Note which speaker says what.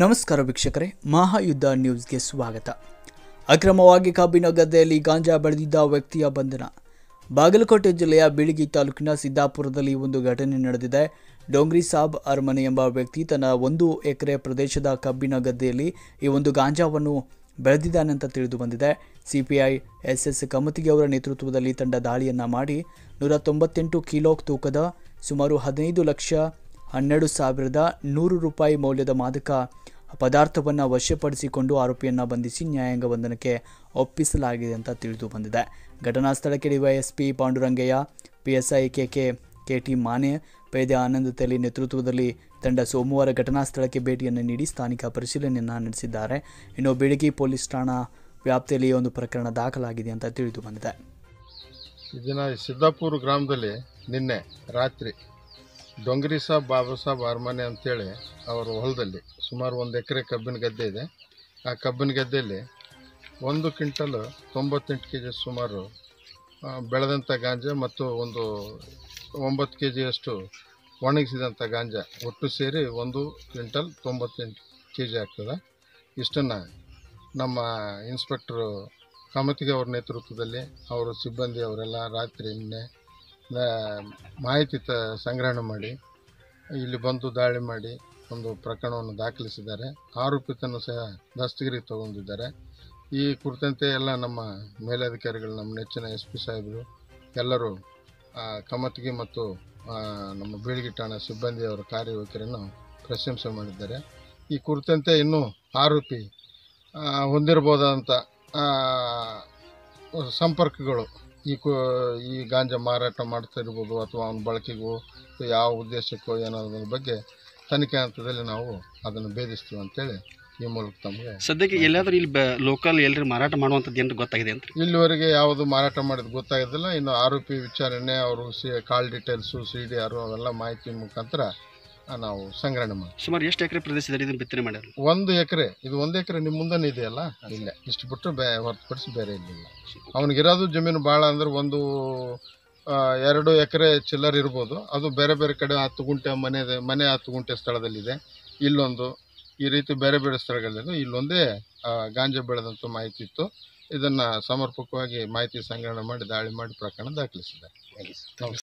Speaker 1: ನಮಸ್ಕಾರ ವೀಕ್ಷಕರೇ ಮಹಾಯುದ್ಧ ನ್ಯೂಸ್ಗೆ ಸ್ವಾಗತ ಅಕ್ರಮವಾಗಿ ಕಬ್ಬಿನ ಗದ್ದೆಯಲ್ಲಿ ಗಾಂಜಾ ಬೆಳೆದಿದ್ದ ವ್ಯಕ್ತಿಯ ಬಂಧನ ಬಾಗಲಕೋಟೆ ಜಿಲ್ಲೆಯ ಬೀಳಗಿ ತಾಲೂಕಿನ ಸಿದ್ದಾಪುರದಲ್ಲಿ ಒಂದು ಘಟನೆ ನಡೆದಿದೆ ಡೋಂಗ್ರಿ ಸಾಬ್ ಅರಮನೆ ಎಂಬ ವ್ಯಕ್ತಿ ತನ್ನ ಒಂದು ಎಕರೆ ಪ್ರದೇಶದ ಕಬ್ಬಿನ ಗದ್ದೆಯಲ್ಲಿ ಈ ಒಂದು ಗಾಂಜಾವನ್ನು ಬೆಳೆದಿದ್ದಾನೆ ಅಂತ ತಿಳಿದು ಬಂದಿದೆ ಸಿಪಿಐ ಎಸ್ಎಸ್ ಕಮತಿಗೆ ಅವರ ನೇತೃತ್ವದಲ್ಲಿ ತಂಡ ದಾಳಿಯನ್ನ ಮಾಡಿ ನೂರ ತೊಂಬತ್ತೆಂಟು ಕಿಲೋ ತೂಕದ ಸುಮಾರು ಹದಿನೈದು ಲಕ್ಷ ಹನ್ನೆರಡು ಸಾವಿರದ ನೂರು ರೂಪಾಯಿ ಮೌಲ್ಯದ ಮಾದಕ ಪದಾರ್ಥವನ್ನು ವಶಪಡಿಸಿಕೊಂಡು ಆರೋಪಿಯನ್ನು ಬಂಧಿಸಿ ನ್ಯಾಯಾಂಗ ಬಂಧನಕ್ಕೆ ಒಪ್ಪಿಸಲಾಗಿದೆ ಅಂತ ತಿಳಿದು ಬಂದಿದೆ ಘಟನಾ ಸ್ಥಳಕ್ಕೆ DYSP Pandurangaiah PSI K K K T Mane ಪೇದೆ ಆನಂದ್ ತೆಲಿ ನೇತೃತ್ವದಲ್ಲಿ ತಂಡ ಸೋಮವಾರ ಘಟನಾ ಸ್ಥಳಕ್ಕೆ ಭೇಟಿಯನ್ನು ನೀಡಿ ಸ್ಥಾನಿಕ ಪರಿಶೀಲನೆಯನ್ನು ನಡೆಸಿದ್ದಾರೆ ಇನ್ನು ಬೆಳಗಿ ಪೊಲೀಸ್ ಠಾಣಾ ವ್ಯಾಪ್ತಿಯಲ್ಲಿ ಈ ಒಂದು ಪ್ರಕರಣ ದಾಖಲಾಗಿದೆ ಅಂತ ತಿಳಿದು ಬಂದಿದೆ
Speaker 2: ಇದನ್ನ ಸಿದ್ದಾಪುರ ಗ್ರಾಮದಲ್ಲಿ ನಿನ್ನೆ ರಾತ್ರಿ ಡೊಂಗರಿ ಸಾಬ್ ಬಾಬಾ ಸಾಬ್ ಅರಮನೆ ಅಂತೇಳಿ ಅವರ ಹೊಲದಲ್ಲಿ ಸುಮಾರು ಒಂದು ಎಕರೆ ಕಬ್ಬಿನ ಗದ್ದೆ ಇದೆ ಆ ಕಬ್ಬಿನ ಗದ್ದೆಯಲ್ಲಿ ಒಂದು ಕ್ವಿಂಟಲ್ ತೊಂಬತ್ತೆಂಟು ಕೆ ಜಿ ಸುಮಾರು ಆ, ಬೆಳೆದಂಥ ಗಾಂಜಾ ಮತ್ತು ಒಂದು ಒಂಬತ್ತು ಕೆ ಜಿಯಷ್ಟು ಒಣಗಿಸಿದಂಥ ಗಾಂಜಾ ಒಟ್ಟು ಸೇರಿ ಒಂದು ಕ್ವಿಂಟಲ್ ತೊಂಬತ್ತೆಂಟು ಕೆ ಜಿ ಆಗ್ತದೆ ಇಷ್ಟನ್ನು ನಮ್ಮ ಇನ್ಸ್ಪೆಕ್ಟ್ರು ಕಾಮತಿಗೆ ಅವ್ರ ನೇತೃತ್ವದಲ್ಲಿ ಅವರ ಸಿಬ್ಬಂದಿ ಅವರೆಲ್ಲ ರಾತ್ರಿ ನಿನ್ನೆ ನಾ- ಮಾಹಿತಿ ತ ಸಂಗ್ರಹಣೆ ಮಾಡಿ ಇಲ್ಲಿ ಬಂದು ದಾಳಿ ಮಾಡಿ ಒಂದು ಪ್ರಕರಣವನ್ನು ದಾಖಲಿಸಿದ್ದಾರೆ ಆರೋಪಿತನ್ನು ಸಹ ದಸ್ತಗಿರಿ ತಗೊಂಡಿದ್ದಾರೆ ಈ ಕುರಿತಂತೆ ಎಲ್ಲ ನಮ್ಮ ಮೇಲಧಿಕಾರಿಗಳು ನಮ್ಮ ನೆಚ್ಚಿನ ಎಸ್ ಪಿ ಸಾಹೇಬರು ಎಲ್ಲರೂ ಆ, ಕಮತ್ಗಿ ಮತ್ತು ಆ, ನಮ್ಮ ಬೀಳ್ಗಿ ಠಾಣಾ ಸಿಬ್ಬಂದಿಯವರ ಕಾರ್ಯವೈಖರಿಯನ್ನು ಪ್ರಶಂಸೆ ಮಾಡಿದ್ದಾರೆ ಈ ಕುರಿತಂತೆ ಇನ್ನೂ ಆರೋಪಿ ಆ, ಹೊಂದಿರಬಹುದಾದಂಥ ಆ, ಸಂಪರ್ಕಗಳು ಈ ಕು ಈ ಗಾಂಜಾ ಮಾರಾಟ ಮಾಡ್ತಾ ಇರ್ಬೋದು ಅಥವಾ ಅವನ ಬಳಕೆಗೂ ಅಥವಾ ಯಾವ ಉದ್ದೇಶಕ್ಕೋ ಏನಾದ್ರ ಬಗ್ಗೆ ತನಿಖೆ ಹಂತದಲ್ಲಿ ನಾವು ಅದನ್ನು ಭೇದಿಸ್ತೀವಿ ಅಂತೇಳಿ ಈ ಮೂಲಕ ತಮಗೆ
Speaker 3: ಸದ್ಯಕ್ಕೆ ಎಲ್ಲಾದ್ರೂ ಇಲ್ಲಿ ಲೋಕಲ್ ಎಲ್ಲರೂ ಮಾರಾಟ ಮಾಡುವಂಥದ್ದು ಏನಾರು ಗೊತ್ತಾಗಿದೆ ಅಂತ
Speaker 2: ಇಲ್ಲಿವರೆಗೆ ಯಾವುದು ಮಾರಾಟ ಮಾಡಿದ ಗೊತ್ತಾಗೋದಿಲ್ಲ ಇನ್ನು ಆರೋಪಿ ವಿಚಾರಣೆ ಅವರು C call details C D R ಅವೆಲ್ಲ ಮಾಹಿತಿ ಮುಖಾಂತರ ಆ, ನಾವು ಸಂಗ್ರಹಣೆ ಮಾಡ್ತೀವಿ
Speaker 3: ಸುಮಾರು ಎಷ್ಟು ಎಕರೆ ಪ್ರದೇಶದಲ್ಲಿ ಇದನ್ನು ಬಿತ್ತನೆ ಮಾಡ್ಯಾರ
Speaker 2: ಒಂದು ಎಕರೆ ಇದು ಒಂದು ಎಕರೆ ನಿಮ್ಮ ಮುಂದೆನೇ ಇದೆಯಲ್ಲ ಇಲ್ಲ ಇಷ್ಟು ಬಿಟ್ಟು ಬೇ ಹೊರತುಪಡಿಸಿ ಬೇರೆ ಇಲ್ಲಿಲ್ಲ ಅವನಿಗಿರೋದು ಜಮೀನು ಭಾಳ ಅಂದ್ರೆ ಒಂದು ಆ, ಎರಡು ಎಕರೆ ಚಿಲ್ಲರ್ ಇರ್ಬೋದು ಅದು ಬೇರೆ ಬೇರೆ ಕಡೆ ಹತ್ತು ಗುಂಟೆ ಮನೆ ಇದೆ ಮನೆ ಹತ್ತು ಗುಂಟೆ ಸ್ಥಳದಲ್ಲಿದೆ ಇಲ್ಲೊಂದು ಈ ರೀತಿ ಬೇರೆ ಬೇರೆ ಸ್ಥಳಗಳಿದೆ ಇಲ್ಲೊಂದೇ ಆ, ಗಾಂಜಾ ಬೆಳೆದಂಥ ಮಾಹಿತಿ ಇತ್ತು ಇದನ್ನು ಸಮರ್ಪಕವಾಗಿ ಮಾಹಿತಿ ಸಂಗ್ರಹಣೆ ಮಾಡಿ ದಾಳಿ ಮಾಡಿ ಪ್ರಕರಣ ದಾಖಲಿಸಿದ್ದಾರೆ